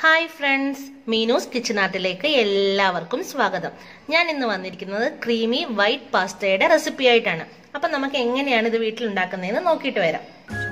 hi friends മീനൂസ് കിച്ചനാട്ടിലേക്ക് എല്ലാവർക്കും സ്വാഗതം ഞാൻ ഇന്ന് വന്നിരിക്കുന്നത് ക്രീമി വൈറ്റ് പാസ്തയുടെ റെസിപ്പി ആയിട്ടാണ് അപ്പം നമുക്ക് എങ്ങനെയാണ് ഇത് വീട്ടിൽ ഉണ്ടാക്കുന്നതെന്ന് നോക്കിയിട്ട് വരാം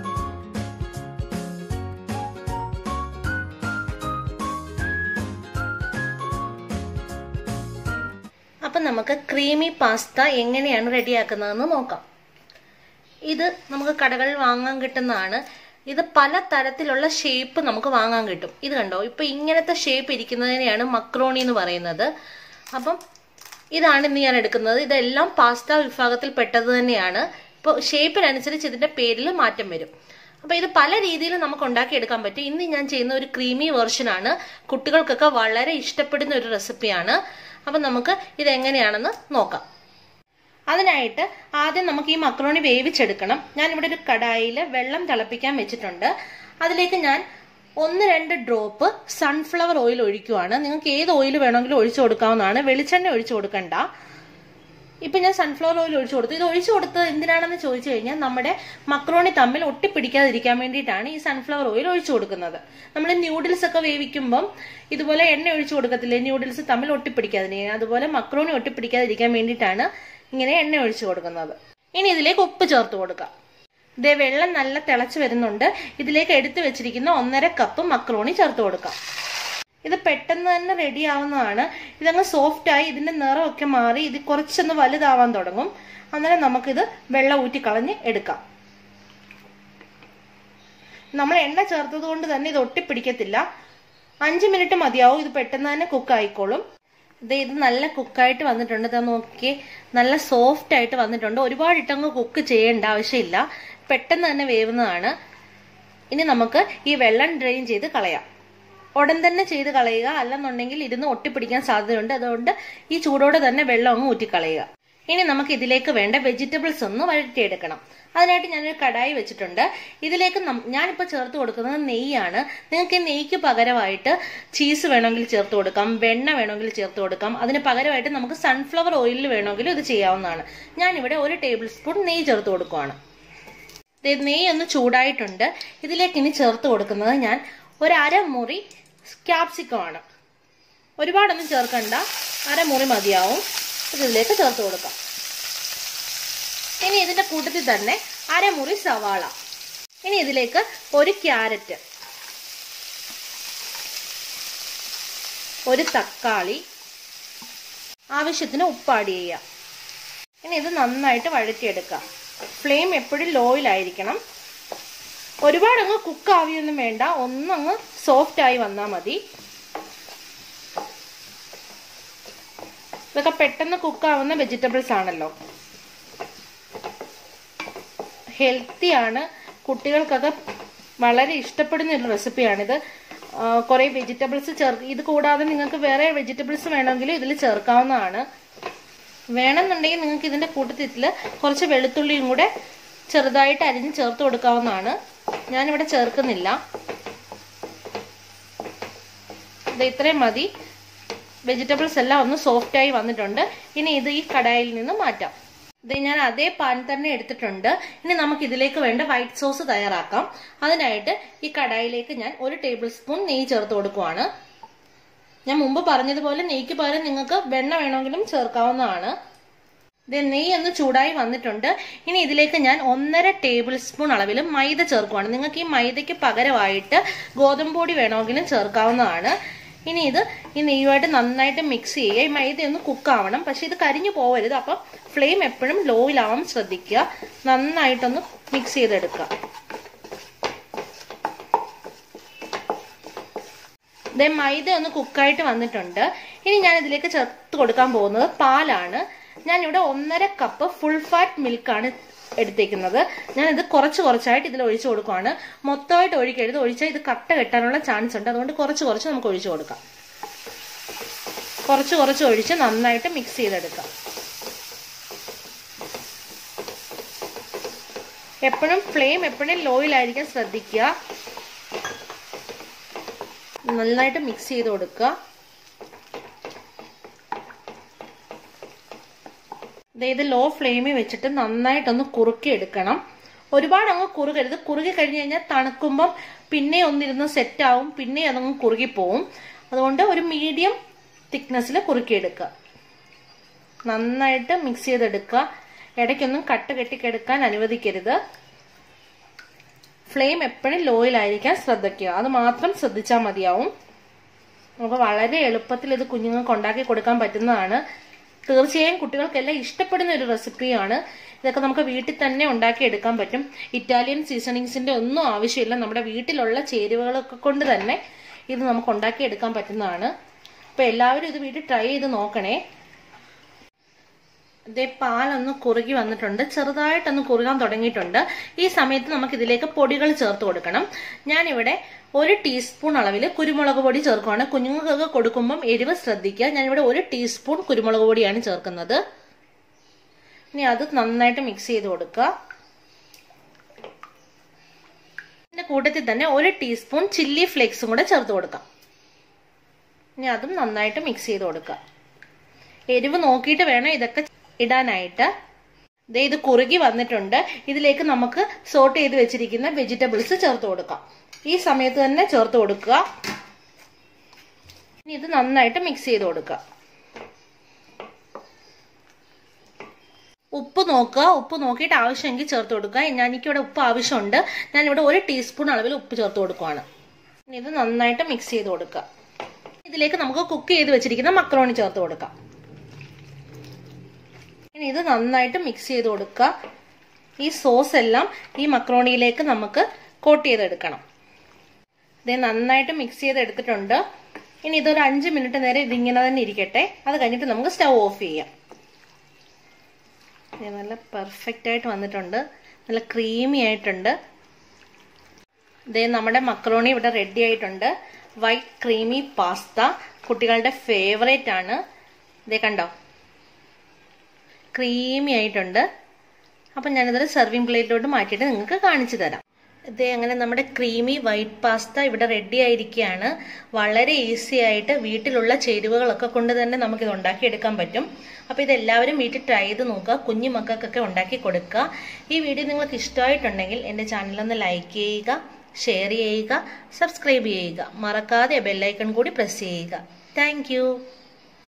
അപ്പം നമുക്ക് ക്രീമി പാസ്ത എങ്ങനെയാണ് റെഡിയാക്കുന്നതെന്ന് നോക്കാം ഇത് നമുക്ക് കടകളിൽ വാങ്ങാൻ കിട്ടുന്നതാണ് ഇത് പല തരത്തിലുള്ള ഷേപ്പ് നമുക്ക് വാങ്ങാൻ കിട്ടും ഇത് കണ്ടോ ഇപ്പൊ ഇങ്ങനത്തെ ഷേപ്പ് ഇരിക്കുന്നതിനെയാണ് മക്രോണി എന്ന് പറയുന്നത് അപ്പം ഇതാണ് ഇന്ന് ഞാൻ എടുക്കുന്നത് ഇതെല്ലാം പാസ്ത വിഭാഗത്തിൽ പെട്ടത് തന്നെയാണ് ഇപ്പോൾ ഷേപ്പിനനുസരിച്ച് ഇതിന്റെ പേരിൽ മാറ്റം വരും അപ്പൊ ഇത് പല രീതിയിൽ നമുക്ക് ഉണ്ടാക്കിയെടുക്കാൻ പറ്റും ഇന്ന് ഞാൻ ചെയ്യുന്ന ഒരു ക്രീമി വെർഷനാണ് കുട്ടികൾക്കൊക്കെ വളരെ ഇഷ്ടപ്പെടുന്ന ഒരു റെസിപ്പിയാണ് അപ്പൊ നമുക്ക് ഇത് എങ്ങനെയാണെന്ന് നോക്കാം അതിനായിട്ട് ആദ്യം നമുക്ക് ഈ മക്രോണി വേവിച്ചെടുക്കണം ഞാൻ ഇവിടെ ഒരു കടായിൽ വെള്ളം തിളപ്പിക്കാൻ വെച്ചിട്ടുണ്ട് അതിലേക്ക് ഞാൻ ഒന്ന് രണ്ട് ഡ്രോപ്പ് സൺഫ്ലവർ ഓയിൽ ഒഴിക്കുവാണ് നിങ്ങൾക്ക് ഏത് ഓയിൽ വേണമെങ്കിലും ഒഴിച്ചു കൊടുക്കാവുന്നതാണ് വെളിച്ചെണ്ണ ഒഴിച്ചു കൊടുക്കണ്ട ഇപ്പൊ ഞാൻ സൺഫ്ലവർ ഓയിൽ ഒഴിച്ചു കൊടുത്തു ഇത് ഒഴിച്ചു കൊടുത്തത് എന്തിനാണെന്ന് ചോദിച്ചു കഴിഞ്ഞാൽ നമ്മുടെ മക്രോണി തമ്മിൽ ഒട്ടിപ്പിടിക്കാതിരിക്കാൻ വേണ്ടിയിട്ടാണ് ഈ സൺഫ്ലവർ ഓയിൽ ഒഴിച്ചു കൊടുക്കുന്നത് നമ്മൾ ന്യൂഡിൽസ് ഒക്കെ വേവിക്കുമ്പം ഇതുപോലെ എണ്ണ ഒഴിച്ചു കൊടുക്കത്തില്ലേ ന്യൂഡിൽസ് തമ്മിൽ ഒട്ടിപ്പിടിക്കാതിരിക്കാൻ അതുപോലെ മക്രോണി ഒട്ടിപ്പിടിക്കാതിരിക്കാൻ വേണ്ടിയിട്ടാണ് ഇങ്ങനെ എണ്ണ ഒഴിച്ചു കൊടുക്കുന്നത് ഇനി ഇതിലേക്ക് ഉപ്പ് ചേർത്ത് കൊടുക്കാം ഇതേ വെള്ളം നല്ല തിളച്ച് വരുന്നുണ്ട് ഇതിലേക്ക് എടുത്തു വെച്ചിരിക്കുന്ന ഒന്നര കപ്പ് മക്രോണി ചേർത്ത് കൊടുക്കാം ഇത് പെട്ടെന്ന് തന്നെ റെഡി ആവുന്നതാണ് ഇതങ്ങ് സോഫ്റ്റ് ആയി ഇതിന്റെ നിറമൊക്കെ മാറി ഇത് കുറച്ചൊന്ന് വലുതാവാൻ തുടങ്ങും അന്നേരം നമുക്കിത് വെള്ളം ഊറ്റി കളഞ്ഞ് എടുക്കാം നമ്മൾ എണ്ണ ചേർത്തത് കൊണ്ട് തന്നെ ഇത് ഒട്ടിപ്പിടിക്കത്തില്ല അഞ്ച് മിനിറ്റ് മതിയാവും ഇത് പെട്ടെന്ന് തന്നെ കുക്ക് ആയിക്കോളും ഇത് ഇത് നല്ല കുക്കായിട്ട് വന്നിട്ടുണ്ട് ഇതാ നോക്കിയേ നല്ല സോഫ്റ്റ് ആയിട്ട് വന്നിട്ടുണ്ട് ഒരുപാട് ഇട്ടങ്ങ് കുക്ക് ചെയ്യേണ്ട ആവശ്യമില്ല പെട്ടെന്ന് തന്നെ വേവുന്നതാണ് ഇനി നമുക്ക് ഈ വെള്ളം ഡ്രെയിൻ ചെയ്ത് കളയാം ഉടൻ തന്നെ ചെയ്ത് കളയുക അല്ലെന്നുണ്ടെങ്കിൽ ഇരുന്ന് ഒട്ടിപ്പിടിക്കാൻ സാധ്യതയുണ്ട് അതുകൊണ്ട് ഈ ചൂടോടെ തന്നെ വെള്ളം അങ്ങ് ഊറ്റിക്കളയുക ഇനി നമുക്ക് ഇതിലേക്ക് വേണ്ട വെജിറ്റബിൾസ് ഒന്ന് വഴറ്റിയെടുക്കണം അതിനായിട്ട് ഞാനൊരു കടായി വെച്ചിട്ടുണ്ട് ഇതിലേക്ക് ഞാനിപ്പോൾ ചേർത്ത് കൊടുക്കുന്നത് നെയ്യാണ് നിങ്ങൾക്ക് ഈ നെയ്ക്ക് പകരമായിട്ട് ചീസ് വേണമെങ്കിൽ ചേർത്ത് കൊടുക്കാം വെണ്ണ വേണമെങ്കിൽ ചേർത്ത് കൊടുക്കാം അതിന് പകരമായിട്ട് നമുക്ക് സൺഫ്ലവർ ഓയിലിൽ വേണമെങ്കിലും ഇത് ചെയ്യാവുന്നതാണ് ഞാനിവിടെ ഒരു ടേബിൾ സ്പൂൺ നെയ്യ് ചേർത്ത് കൊടുക്കുവാണ് നെയ്യ് ഒന്ന് ചൂടായിട്ടുണ്ട് ഇതിലേക്ക് ഇനി ചേർത്ത് കൊടുക്കുന്നത് ഞാൻ ഒരു അരമുറി ക്യാപ്സിക്കം ആണ് ഒരുപാടൊന്നും ചേർക്കണ്ട അരമുറി മതിയാവും ഇതിലേക്ക് ചേർത്ത് കൊടുക്കാം ഇനി ഇതിന്റെ കൂട്ടത്തിൽ തന്നെ അരമുറി സവാള ഇനി ഇതിലേക്ക് ഒരു ക്യാരറ്റ് ഒരു തക്കാളി ആവശ്യത്തിന് ഉപ്പ് ആഡ് ചെയ്യുക ഇനി ഇത് നന്നായിട്ട് വഴറ്റിയെടുക്കാം ഫ്ലെയിം എപ്പോഴും ലോയിലായിരിക്കണം ഒരുപാട് അങ്ങ് കുക്ക് ആവിയൊന്നും വേണ്ട ഒന്നങ്ങ് സോഫ്റ്റ് ആയി വന്നാൽ മതി ഇതൊക്കെ പെട്ടെന്ന് കുക്ക് ആവുന്ന വെജിറ്റബിൾസ് ആണല്ലോ ഹെൽത്തി ആണ് കുട്ടികൾക്കൊക്കെ വളരെ ഇഷ്ടപ്പെടുന്ന ഒരു റെസിപ്പിയാണിത് കുറെ വെജിറ്റബിൾസ് ചേർ ഇത് കൂടാതെ നിങ്ങൾക്ക് വേറെ വെജിറ്റബിൾസ് വേണമെങ്കിലും ഇതിൽ ചേർക്കാവുന്നതാണ് വേണമെന്നുണ്ടെങ്കിൽ നിങ്ങൾക്ക് ഇതിന്റെ കൂട്ടത്തിൽ കുറച്ച് വെളുത്തുള്ളിയും കൂടെ ചെറുതായിട്ട് അരിഞ്ഞ് ചേർത്ത് കൊടുക്കാവുന്നതാണ് ഞാനിവിടെ ചേർക്കുന്നില്ല ഇത് ഇത്രയും മതി വെജിറ്റബിൾസ് എല്ലാം ഒന്ന് സോഫ്റ്റ് ആയി വന്നിട്ടുണ്ട് ഇനി ഇത് ഈ കടായിൽ നിന്ന് മാറ്റാം ഇത് ഞാൻ അതേ പാൻ തന്നെ എടുത്തിട്ടുണ്ട് ഇനി നമുക്ക് ഇതിലേക്ക് വേണ്ട വൈറ്റ് സോസ് തയ്യാറാക്കാം അതിനായിട്ട് ഈ കടായിലേക്ക് ഞാൻ ഒരു ടേബിൾ സ്പൂൺ നെയ്യ് ചേർത്ത് കൊടുക്കുവാണ് ഞാൻ മുമ്പ് പറഞ്ഞതുപോലെ നെയ്ക്ക് പകരം നിങ്ങൾക്ക് വെണ്ണ വേണമെങ്കിലും ചേർക്കാവുന്നതാണ് ഇത് നെയ്യ് ഒന്ന് ചൂടായി വന്നിട്ടുണ്ട് ഇനി ഇതിലേക്ക് ഞാൻ ഒന്നര ടേബിൾ സ്പൂൺ അളവിൽ മൈദ ചേർക്കുവാണ് നിങ്ങൾക്ക് ഈ മൈദയ്ക്ക് പകരമായിട്ട് ഗോതമ്പ് പൊടി വേണമെങ്കിലും ചേർക്കാവുന്നതാണ് ഇനി ഇത് ഈ നെയ്യുമായിട്ട് നന്നായിട്ട് മിക്സ് ചെയ്യുക ഈ മൈദ ഒന്ന് കുക്കാവണം പക്ഷെ ഇത് കരിഞ്ഞു പോവരുത് അപ്പം ഫ്ലെയിം എപ്പോഴും ലോയിലാവാൻ ശ്രദ്ധിക്കുക നന്നായിട്ടൊന്ന് മിക്സ് ചെയ്തെടുക്കുക ഇതേ മൈദ ഒന്ന് കുക്കായിട്ട് വന്നിട്ടുണ്ട് ഇനി ഞാൻ ഇതിലേക്ക് ചേർത്ത് കൊടുക്കാൻ പോകുന്നത് പാലാണ് ഞാൻ ഇവിടെ ഒന്നര കപ്പ് ഫുൾ ഫാറ്റ് മിൽക്കാണ് എടുത്തേക്കുന്നത് ഞാൻ ഇത് കുറച്ച് കുറച്ചായിട്ട് ഇതിൽ ഒഴിച്ചു കൊടുക്കുവാണ് മൊത്തമായിട്ട് ഒഴിക്കരുത് ഒഴിച്ചാൽ ഇത് കട്ട കെട്ടാനുള്ള ചാൻസ് ഉണ്ട് അതുകൊണ്ട് കുറച്ച് കുറച്ച് നമുക്ക് ഒഴിച്ചു കൊടുക്കാം കുറച്ച് കുറച്ച് ഒഴിച്ച് നന്നായിട്ട് മിക്സ് ചെയ്തെടുക്കാം എപ്പോഴും ഫ്ലെയിം എപ്പോഴും ലോയിലായിരിക്കാൻ ശ്രദ്ധിക്കുക നന്നായിട്ട് മിക്സ് ചെയ്ത് കൊടുക്കുക ഇത് ലോ ഫ്ലെയിമിൽ വെച്ചിട്ട് നന്നായിട്ടൊന്ന് കുറുക്കി എടുക്കണം ഒരുപാട് അങ്ങ് കുറുകരുത് കുറുകി കഴിഞ്ഞ് കഴിഞ്ഞാൽ തണുക്കുമ്പം പിന്നെ ഒന്നിരുന്ന് സെറ്റാവും പിന്നെ അതങ്ങ് കുറുകിപ്പോവും അതുകൊണ്ട് ഒരു മീഡിയം തിക്നെസ്സിൽ കുറുക്കിയെടുക്കുക നന്നായിട്ട് മിക്സ് ചെയ്തെടുക്കുക ഇടയ്ക്കൊന്നും കട്ട് കെട്ടിക്കെടുക്കാൻ അനുവദിക്കരുത് ഫ്ലെയിം എപ്പോഴും ലോയിലായിരിക്കാൻ ശ്രദ്ധിക്കുക അത് മാത്രം ശ്രദ്ധിച്ചാൽ മതിയാവും നമുക്ക് വളരെ എളുപ്പത്തിൽ ഇത് കുഞ്ഞുങ്ങൾക്ക് ഉണ്ടാക്കി കൊടുക്കാൻ പറ്റുന്നതാണ് തീർച്ചയായും കുട്ടികൾക്കെല്ലാം ഇഷ്ടപ്പെടുന്ന ഒരു റെസിപ്പിയാണ് ഇതൊക്കെ നമുക്ക് വീട്ടിൽ തന്നെ ഉണ്ടാക്കി എടുക്കാൻ പറ്റും ഇറ്റാലിയൻ സീസണിങ്സിന്റെ ഒന്നും ആവശ്യമില്ല നമ്മുടെ വീട്ടിലുള്ള ചേരുവകളൊക്കെ കൊണ്ട് തന്നെ ഇത് നമുക്ക് ഉണ്ടാക്കി എടുക്കാൻ പറ്റുന്നതാണ് അപ്പൊ എല്ലാവരും ഇത് വീട്ടിൽ ട്രൈ ചെയ്ത് നോക്കണേ ഇതേ പാലൊന്ന് കുറുകി വന്നിട്ടുണ്ട് ചെറുതായിട്ടൊന്ന് കുറുകാൻ തുടങ്ങിയിട്ടുണ്ട് ഈ സമയത്ത് നമുക്ക് ഇതിലേക്ക് പൊടികൾ ചേർത്ത് കൊടുക്കണം ഞാനിവിടെ ഒരു ടീസ്പൂൺ അളവിൽ കുരുമുളക് പൊടി ചേർക്കുകയാണ് കുഞ്ഞുങ്ങൾക്കൊക്കെ കൊടുക്കുമ്പം എരിവ് ശ്രദ്ധിക്കുക ഞാനിവിടെ ഒരു ടീസ്പൂൺ കുരുമുളക് പൊടിയാണ് ചേർക്കുന്നത് ഇനി അത് നന്നായിട്ട് മിക്സ് ചെയ്ത് കൊടുക്കുക ഇതിന്റെ കൂട്ടത്തിൽ തന്നെ ഒരു ടീസ്പൂൺ ചില്ലി ഫ്ലേക്സും കൂടെ ചേർത്ത് കൊടുക്കാം ഇനി അതും നന്നായിട്ട് മിക്സ് ചെയ്ത് കൊടുക്കുക എരിവ് നോക്കിയിട്ട് വേണം ഇതൊക്കെ ഇടാനായിട്ട് ദേ ഇത് കുറുകി വന്നിട്ടുണ്ട് ഇതിലേക്ക് നമുക്ക് സോട്ട് ചെയ്ത് വെച്ചിരിക്കുന്ന വെജിറ്റബിൾസ് ചേർത്ത് കൊടുക്കാം ഈ സമയത്ത് തന്നെ ചേർത്ത് കൊടുക്കുക ഇനി ഇത് നന്നായിട്ട് മിക്സ് ചെയ്ത് കൊടുക്കുക ഉപ്പ് നോക്കുക ഉപ്പ് നോക്കിയിട്ട് ആവശ്യമെങ്കിൽ ചേർത്ത് കൊടുക്കുക ഞാൻ എനിക്കിവിടെ ഉപ്പ് ആവശ്യമുണ്ട് ഞാനിവിടെ ഒരു ടീസ്പൂൺ അളവിൽ ഉപ്പ് ചേർത്ത് കൊടുക്കുവാണ് ഇനി ഇത് നന്നായിട്ട് മിക്സ് ചെയ്ത് കൊടുക്കുക ഇതിലേക്ക് നമുക്ക് കുക്ക് ചെയ്ത് വെച്ചിരിക്കുന്ന മക്രോണി ചേർത്ത് കൊടുക്കാം ഇനി ഇത് നന്നായിട്ട് മിക്സ് ചെയ്ത് കൊടുക്കുക ഈ സോസ് എല്ലാം ഈ മക്രോണിയിലേക്ക് നമുക്ക് കോട്ട് ചെയ്തെടുക്കണം ഇത് നന്നായിട്ട് മിക്സ് ചെയ്ത് എടുത്തിട്ടുണ്ട് ഇനി ഇതൊരു അഞ്ച് മിനിറ്റ് നേരം ഇതിങ്ങനെ തന്നെ ഇരിക്കട്ടെ അത് കഴിഞ്ഞിട്ട് നമുക്ക് സ്റ്റൗ ഓഫ് ചെയ്യാം നല്ല പെർഫെക്റ്റ് ആയിട്ട് വന്നിട്ടുണ്ട് നല്ല ക്രീമി ആയിട്ടുണ്ട് ഇതേ നമ്മുടെ മക്രോണി ഇവിടെ റെഡി ആയിട്ടുണ്ട് വൈറ്റ് ക്രീമി പാസ്ത കുട്ടികളുടെ ഫേവറേറ്റ് ആണ് ഇതേ കണ്ടോ ക്രീമി ആയിട്ടുണ്ട് അപ്പം ഞാനിതൊരു സെർവിങ് പ്ലേറ്റിലോട്ട് മാറ്റിയിട്ട് നിങ്ങൾക്ക് കാണിച്ചു തരാം ഇതേ അങ്ങനെ നമ്മുടെ ക്രീമി വൈറ്റ് പാസ്ത ഇവിടെ റെഡി ആയിരിക്കുകയാണ് വളരെ ഈസി ആയിട്ട് വീട്ടിലുള്ള ചേരുവകളൊക്കെ കൊണ്ട് തന്നെ നമുക്കിത് ഉണ്ടാക്കിയെടുക്കാൻ പറ്റും അപ്പോൾ ഇത് എല്ലാവരും വീട്ടിൽ ട്രൈ ചെയ്ത് നോക്കുക കുഞ്ഞു മക്കൾക്കൊക്കെ ഉണ്ടാക്കി കൊടുക്കുക ഈ വീഡിയോ നിങ്ങൾക്ക് ഇഷ്ടമായിട്ടുണ്ടെങ്കിൽ എൻ്റെ ചാനലൊന്ന് ലൈക്ക് ചെയ്യുക ഷെയർ ചെയ്യുക സബ്സ്ക്രൈബ് ചെയ്യുക മറക്കാതെ ബെല്ലൈക്കൺ കൂടി പ്രസ് ചെയ്യുക താങ്ക്